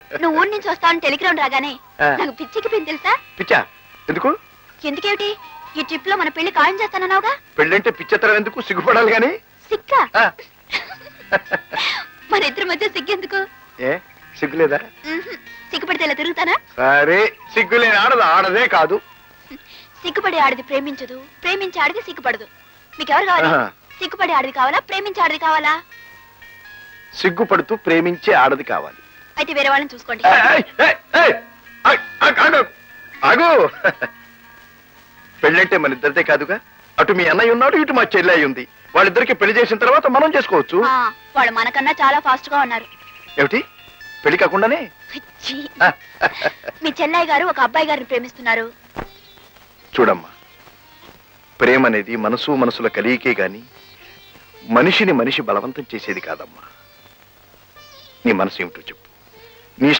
నువ్వు ఊరి నుంచి వస్తావని టెలిగ్రామ్ రాగానే ఆ. నాకు పిచ్చికిపోయింది తెలుసా పిచ్చా ఎందుకు ఎందుకేమిటి ఈ ట్రిప్ లో మన పెళ్లి ఖాయం చేస్తానన్నావుగా పెళ్ళంటే పిచ్చతరం ఎందుకు సిగ్గుపడాలి గాని సిక్క ఆ, మన ఇద్దరి మధ్య సిగ్గెందుకు ఏ సిగ్గులేదా ఉహుం. సిగ్గుపడితే ఇలా తిరుగుతానా సరే సిగ్గులేని ఆడదు ఆడదే కాదు సిగ్గుపడే ఆడిది ప్రేమించదు ప్రేమించే ఆడిది సిగ్గుపడదు మీకెవరు కావాలి ఆహా. సిగ్గుపడే ఆడిది కావాలా ప్రేమించే ఆడిది కావాలా సిగ్గుపడుతూ ప్రేమించే ఆడది కావాలి అయితే వేరే వాళ్ళని చూసుకోండి ఏయ్, ఏయ్, ఏయ్, ఆగ్, ఆగ్, ఆగు ఆగు పెళ్ళంటే మన ఇద్దరిదే కాదుగా అటు మీ అన్నయ్య ఉన్నాడు ఇటు మా చెల్లి అయి ఉంది వాళ్ళిద్దరికి పెళ్లి చేసిన తర్వాత మనం చేసుకోవచ్చు ఆ, వాళ్ళు మనకన్నా చాలా ఫాస్ట్ గా ఉన్నారు ఏమిటి పెళ్లి కాకుండానే ఛీ. మీ చెల్లయ్య గారు ఒక అబ్బాయి గారిని ప్రేమిస్తున్నారు చూడమ్మా ప్రేమ అనేది మనసు మనసుల కలియికే గాని మనిషిని మనిషి బలవంతం చేసేది కాదమ్మా నీ మనసు ఏమిటో చెప్పు